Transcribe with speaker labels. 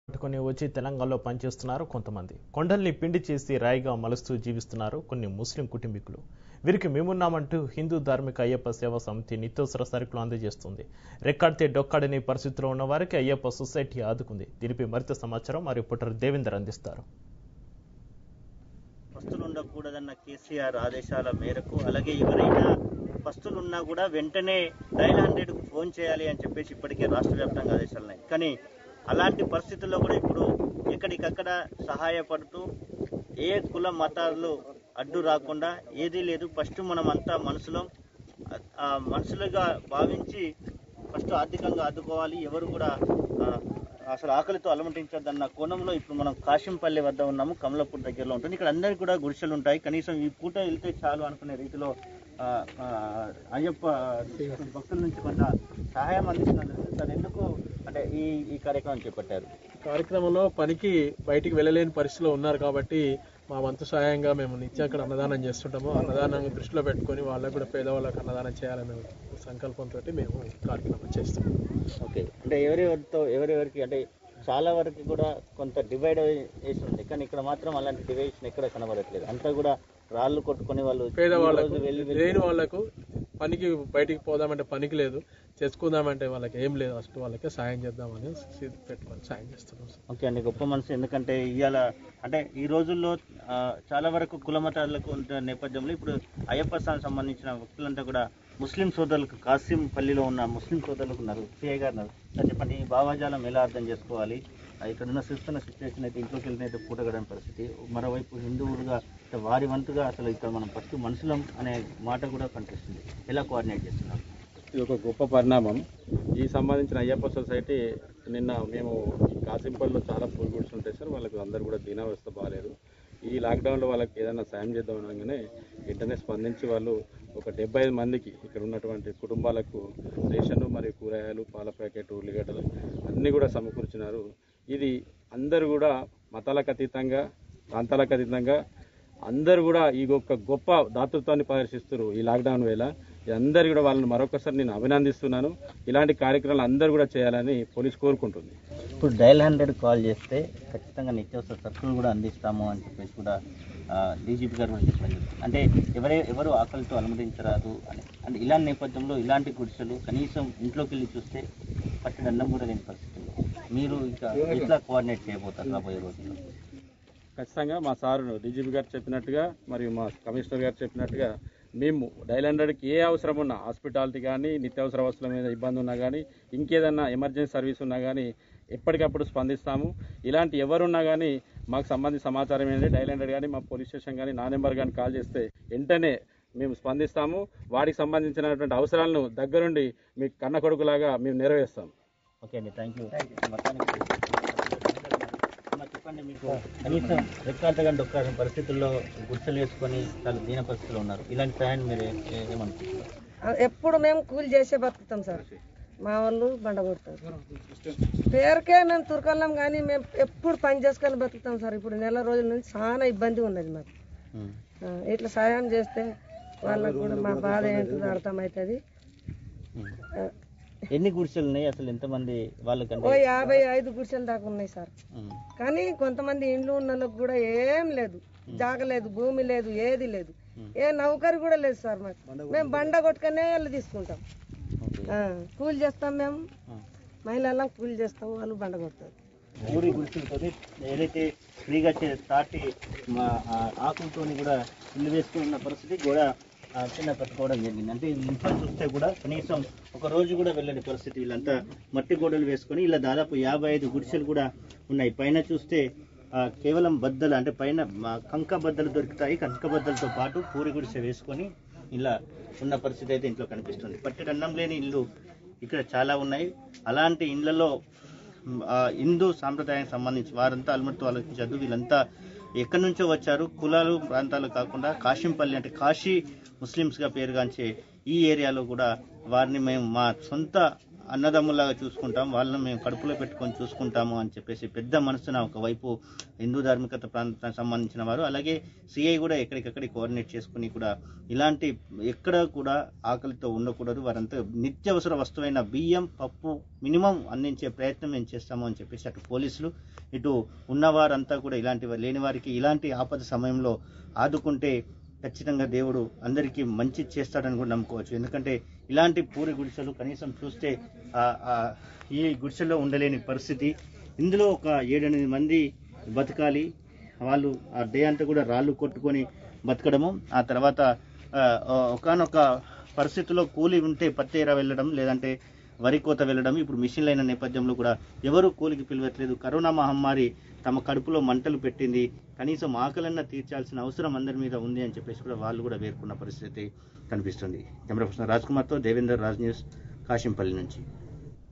Speaker 1: పట్టుకుని వచ్చి తెలంగాణలో పనిచేస్తున్నారు కొంతమంది కొండల్ని పిండి చేసి రాయిగా మలుస్తూ జీవిస్తున్నారు కొన్ని ముస్లిం కుటుంబీకులు వీరికి మేమున్నామంటూ హిందూ ధార్మిక అయ్యప్ప సేవా సమితి నిత్యవసర సరుకులు అందజేస్తుంది రెక్కాడితే డొక్కాడని పరిస్థితిలో ఉన్న వారికి అయ్యప్ప సొసైటీ ఆదుకుంది దీనిపై మరింత సమాచారం మరియు పుట్టర్ దేవేందర్ అందిస్తారు
Speaker 2: పస్తులు ఉండకూడదన్న కేసీఆర్ ఆదేశాల మేరకు అలాగే ఎవరైనా పస్తులు ఉన్నా కూడా వెంటనే డైల్ హండ్రెడ్ కు ఫోన్ చేయాలి అని చెప్పేసి ఇప్పటికే రాష్ట్ర వ్యాప్తంగా ఆదేశాలు ఉన్నాయి కానీ అలాంటి పరిస్థితుల్లో కూడా ఇప్పుడు ఎక్కడికక్కడ సహాయపడుతూ ఏ కుల మతాలు అడ్డు రాకుండా ఏదీ లేదు ఫస్ట్ మనం అంతా మనసులో ఆ, మనుషులుగా భావించి ఫస్ట్ ఆర్థికంగా ఆదుకోవాలి ఎవరు కూడా ఆ, అసలు ఆకలితో అలమటించొద్దన్న కోణంలో ఇప్పుడు మనం కాశంపల్లి వద్ద ఉన్నాము కమలాపూర్ దగ్గరలో ఉంటుంది ఇక్కడ అందరికీ కూడా గుడిసెలు ఉంటాయి కనీసం ఈ పూట వెళ్తే చాలు అనుకునే రీతిలో ఆ, ఆ, అయ్యప్ప భక్తుల నుంచి కొంత సహాయం అందిస్తున్నారు సార్ ఎందుకు అంటే ఈ ఈ కార్యక్రమం చేపట్టారు
Speaker 3: కార్యక్రమంలో పనికి బయటికి వెళ్ళలేని పరిస్థితిలో ఉన్నారు కాబట్టి మా వంతు సహాయంగా మేము నిత్యం అక్కడ అన్నదానం చేస్తుంటాము అన్నదానం దృష్టిలో పెట్టుకొని వాళ్ళకు కూడా పేదవాళ్ళకి అన్నదానం చేయాలనే సంకల్పంతో మేము ఈ కార్యక్రమం చేస్తున్నాం
Speaker 2: ఓకే అంటే ఎవరెవరితో ఎవరెవరికి అంటే చాలా వరకు కూడా కొంత డివైడ్ చేసి ఉంది కానీ ఇక్కడ మాత్రం అలాంటి డివైషన్ ఎక్కడ కనబడట్లేదు అంతా కూడా రాళ్ళు కొట్టుకొని వాళ్ళు ఈ
Speaker 3: పేదవాళ్ళకు
Speaker 2: రోజు వెళ్ళి వెళ్ళి
Speaker 3: లేని వాళ్ళకు పనికి బయటికి పోదామంటే పనికి లేదు తెచ్చుకుందామంటే వాళ్ళకి ఏం లేదు ఫస్ట్ వాళ్ళకే సాయం చేద్దామని సి- పెట్టుకొని సాయం చేస్తున్నాం సార్
Speaker 2: ఓకే అండి గొప్ప మనసు ఎందుకంటే ఇవాళ అంటే ఈ రోజుల్లో ఆ, చాలా వరకు కుల మతాలకు ఉన్న నేపథ్యంలో ఇప్పుడు అయ్యప్ప స్వామికి సంబంధించిన వ్యక్తులంతా కూడా ముస్లిం సోదరులకు కాసిం పల్లిలో ఉన్న ముస్లిం సోదరులకు ఉన్నారు సిఐ గారు ఉన్నారు సార్ చెప్పండి ఈ భావాజాలం ఎలా అర్థం చేసుకోవాలి ఆ, ఇక్కడ ఉన్న చూస్తున్న సిచ్యువేషన్ అయితే ఇంట్లోకి వెళ్ళినైతే పూటగడని పరిస్థితి మరోవైపు హిందువులుగా అంటే వారి వంతుగా అసలు ఇక్కడ మనం ఫస్ట్ మనుషులం అనే మాట కూడా కనిపిస్తుంది ఎలా కోఆర్డినేట్ చేస్తున్నారు
Speaker 4: ఇది ఒక గొప్ప పరిణామం ఈ సంబంధించిన అయ్యప్ప సొసైటీ నిన్న మేము కాసింపల్లిలో చాలా పూల్ గుడ్స్ ఉంటాయి సార్ వాళ్ళకి అందరు కూడా దీనావస్థ బాగాలేదు ఈ లాక్డౌన్లో వాళ్ళకి ఏదైనా సాయం చేద్దాం అనగానే వెంటనే స్పందించి వాళ్ళు ఒక డెబ్బై ఐదు మందికి ఇక్కడ ఉన్నటువంటి కుటుంబాలకు రేషన్ మరియు కూరగాయలు పాల ప్యాకెట్ ఉల్లిగడ్డలు అన్నీ కూడా సమకూర్చినారు ఇది అందరూ కూడా మతాలకు అతీతంగా ప్రాంతాలకు అతీతంగా అందరూ కూడా ఈ ఒక గొప్ప దాతృత్వాన్ని ప్రదర్శిస్తారు ఈ లాక్డౌన్ వేళ అందరు కూడా వాళ్ళని మరొకసారి నేను అభినందిస్తున్నాను ఇలాంటి కార్యక్రమాలు అందరూ కూడా చేయాలని పోలీస్ కోరుకుంటుంది
Speaker 2: ఇప్పుడు డయల్ హండ్రెడ్ కాల్ చేస్తే ఖచ్చితంగా నిత్యావసర సరుకులు కూడా అందిస్తాము అని చెప్పేసి కూడా డీజీపీ గారు కూడా చెప్పడం జరిగింది. అంటే ఎవరే ఎవరు ఆకలితో అనుమతించరాదు అని అంటే ఇలాంటి నేపథ్యంలో ఇలాంటి గుడిసెలు కనీసం ఇంట్లోకి వెళ్ళి చూస్తే పట్టిన అన్నం కూడా లేని పరిస్థితుల్లో మీరు ఇక ఎట్లా కోఆర్డినేట్ చేయబోతారు రాబోయే రోజుల్లో
Speaker 4: ఖచ్చితంగా మా సారు డీజీపీ గారు చెప్పినట్టుగా మరియు మా కమిషనర్ గారు చెప్పినట్టుగా మేము డైల్ హండ్రెడ్కి ఏ అవసరం ఉన్నా హాస్పిటాలిటీ కానీ నిత్యావసర వస్తువుల మీద ఇబ్బంది ఉన్నా కానీ ఇంకేదన్నా ఎమర్జెన్సీ సర్వీస్ ఉన్నా కానీ ఎప్పటికప్పుడు స్పందిస్తాము ఇలాంటి ఎవరున్నా కానీ మాకు సంబంధించిన సమాచారం ఏంటంటే డైల్ హండ్రెడ్ కానీ మా పోలీస్ స్టేషన్ కానీ నా నెంబర్ కానీ కాల్ చేస్తే వెంటనే మేము స్పందిస్తాము వాటికి సంబంధించినటువంటి అవసరాలను దగ్గరుండి మీకు కన్న కొడుకులాగా మేము నెరవేరుస్తాం
Speaker 2: ఓకే అండి థ్యాంక్ యూ మొత్తానికి అమ్మ, చెప్పండి మీకు కనీసం రెక్కాడగా డొక్కాడని పరిస్థితుల్లో గుడిసెలు వేసుకొని చాలా దీన పరిస్థితుల్లో ఉన్నారు ఇలాంటి సహాయం మీరు ఏ- ఏ- ఏమనుకుంటున్నారు
Speaker 5: ఆ, ఎప్పుడు మేము కూలి చేసే బతుకుతాం సార్ మా వాళ్ళు బండ కొడతారు పేరుకే మేము తురకల్లాం కానీ మేము ఎప్పుడు పని చేసుకొని బతుకుతాం సార్ ఇప్పుడు నెల రోజుల నుంచి చాలా ఇబ్బంది ఉన్నది మాకు
Speaker 2: ఉమ్.
Speaker 5: ఆ, ఇట్లా సాయం చేస్తే వాళ్ళకు కూడా మా బాధ ఏంటో అర్థమవుతుంది
Speaker 2: ఉమ్.
Speaker 5: ఆ,
Speaker 2: ఎన్ని గుడిసెలు ఉన్నాయి అసలు ఎంతమంది
Speaker 5: ఓ
Speaker 2: వాళ్ళకంటే
Speaker 5: యాభై ఐదు గుడిసెల దాకా ఉన్నాయి సార్
Speaker 2: ఉమ్.
Speaker 5: కానీ కొంతమంది ఇండ్లు ఉన్న వాళ్ళకి కూడా ఏం లేదు జాగ లేదు భూమి లేదు ఏది లేదు ఏ నౌకరి కూడా లేదు సార్ మాకు మేము బండ కొట్టుకునే వెళ్ళి తీసుకుంటాం
Speaker 2: ఓకే.
Speaker 5: ఆ, కూలి చేస్తాం మేము
Speaker 2: ఆ.
Speaker 5: మహిళలను కూలి చేస్తాం వాళ్ళు బండ కొడతారు
Speaker 2: ఊరి గుడిసెలతో ఏదైతే ఫ్రీగా చే- తాటి మా ఆ ఆకులతోని కూడా ఇల్లు వేసుకుని ఉన్న పరిస్థితి కూడా ఆ, కింద కట్టుకోవడం జరిగింది అంటే ఇంట్లో చూస్తే కూడా కనీసం ఒక రోజు కూడా వెళ్ళని పరిస్థితి వీళ్ళంతా మట్టి గోడలు వేసుకొని ఇలా దాదాపు యాభై ఐదు గుడిసెలు కూడా ఉన్నాయి పైన చూస్తే ఆ, కేవలం బద్దలు అంటే పైన మా కంక బద్దలు దొరుకుతాయి కంక బద్దలతో పాటు పూరి గుడిసె వేసుకొని ఇలా ఉన్న పరిస్థితి అయితే ఇంట్లో కనిపిస్తుంది పట్టెడు అన్నం లేని ఇల్లు ఇక్కడ చాలా ఉన్నాయి అలాంటి ఇళ్లలో ఆ, హిందూ సాంప్రదాయానికి సంబంధించి వారంతా అల్మట్తో ఆలోచించద్దు వీళ్ళంతా ఎక్కడి నుంచో వచ్చారు కులాలు ప్రాంతాలు కాకుండా కాశీంపల్లి అంటే కాశీ ముస్లిమ్స్గా పేరుగాంచే ఈ ఏరియాలో కూడా వారిని మేము మా సొంత అన్నదమ్ములాగా చూసుకుంటాం వాళ్ళని మేము కడుపులో పెట్టుకొని చూసుకుంటాము అని చెప్పేసి పెద్ద మనసున ఒకవైపు హిందూ ధార్మికత ప్రాంతానికి సంబంధించిన వారు అలాగే సిఐ కూడా ఎక్కడికక్కడ కోఆర్డినేట్ చేసుకుని కూడా ఇలాంటి ఎక్కడ కూడా ఆకలితో ఉండకూడదు వారంతా నిత్యావసర వస్తువైన బియ్యం పప్పు మినిమం అందించే ప్రయత్నం మేము చేస్తాము అని చెప్పేసి అటు పోలీసులు ఇటు ఉన్నవారంతా కూడా ఇలాంటి లేని వారికి ఇలాంటి ఆపద సమయంలో ఆదుకుంటే ఖచ్చితంగా దేవుడు అందరికీ మంచి చేస్తాడని కూడా నమ్ముకోవచ్చు ఎందుకంటే ఇలాంటి పూరి గుడిసెలు కనీసం చూస్తే ఆ- ఆ ఈ గుడిసెలో ఉండలేని పరిస్థితి ఇందులో ఒక ఏడెనిమిది మంది బతకాలి వాళ్ళు ఆ డే అంతా కూడా రాళ్ళు కొట్టుకొని బతకడము ఆ తర్వాత ఒకనొక పరిస్థితిలో కూలి ఉంటే పత్తేరా వెళ్ళడం లేదంటే వరి కోత వెళ్ళడం ఇప్పుడు మిషన్లు అయిన నేపథ్యంలో కూడా ఎవరు కూలికి పిలవట్లేదు కరోనా మహమ్మారి తమ కడుపులో మంటలు పెట్టింది కనీసం ఆకలన్నా తీర్చాల్సిన అవసరం అందరి మీద ఉంది అని చెప్పేసి కూడా వాళ్ళు కూడా వేరుకున్న పరిస్థితి కనిపిస్తుంది కెమెరా పర్సన్ రాజ్ కుమార్తో దేవేందర్ రాజ్ న్యూస్ కాశింపల్లి నుంచి